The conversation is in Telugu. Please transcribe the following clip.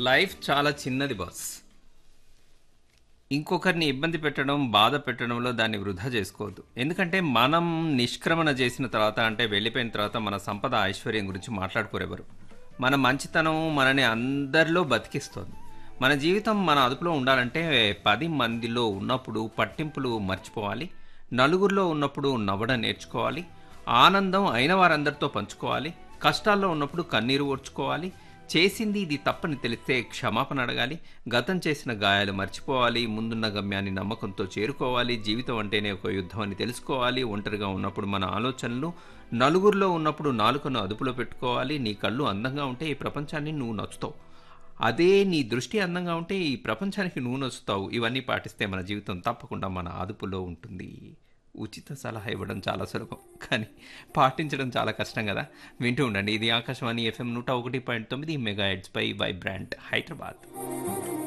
లైఫ్ చాలా చిన్నది బాస్ ఇంకొకరిని ఇబ్బంది పెట్టడం బాధ పెట్టడంలో దాన్ని వృధా చేసుకోవద్దు ఎందుకంటే మనం నిష్క్రమణ చేసిన తర్వాత అంటే వెళ్ళిపోయిన తర్వాత మన సంపద ఐశ్వర్యం గురించి మాట్లాడుకోరెవరు మన మంచితనం మనని అందరిలో బతికిస్తుంది మన జీవితం మన అదుపులో ఉండాలంటే పది మందిలో ఉన్నప్పుడు పట్టింపులు మర్చిపోవాలి నలుగురిలో ఉన్నప్పుడు నవ్వడం నేర్చుకోవాలి ఆనందం అయిన వారందరితో పంచుకోవాలి కష్టాల్లో ఉన్నప్పుడు కన్నీరు ఓర్చుకోవాలి చేసింది ఇది తప్పని తెలిస్తే క్షమాపణ అడగాలి గతం చేసిన గాయాలు మర్చిపోవాలి ముందున్న గమ్యాన్ని నమ్మకంతో చేరుకోవాలి జీవితం అంటేనే ఒక యుద్ధం అని తెలుసుకోవాలి ఒంటరిగా ఉన్నప్పుడు మన ఆలోచనలు నలుగురిలో ఉన్నప్పుడు నాలుకను అదుపులో పెట్టుకోవాలి నీ కళ్ళు అందంగా ఉంటే ఈ ప్రపంచాన్ని నువ్వు నచ్చుతావు అదే నీ దృష్టి అందంగా ఉంటే ఈ ప్రపంచానికి నువ్వు నచ్చుతావు ఇవన్నీ పాటిస్తే మన జీవితం తప్పకుండా మన అదుపులో ఉంటుంది ఉచిత సలహా ఇవ్వడం చాలా సులభం కానీ పాటించడం చాలా కష్టం కదా వింటూ ఉండండి ఇది ఆకాశవాణి ఎఫ్ఎం నూట ఒకటి పాయింట్ తొమ్మిది మెగా పై వైబ్రాంట్ హైదరాబాద్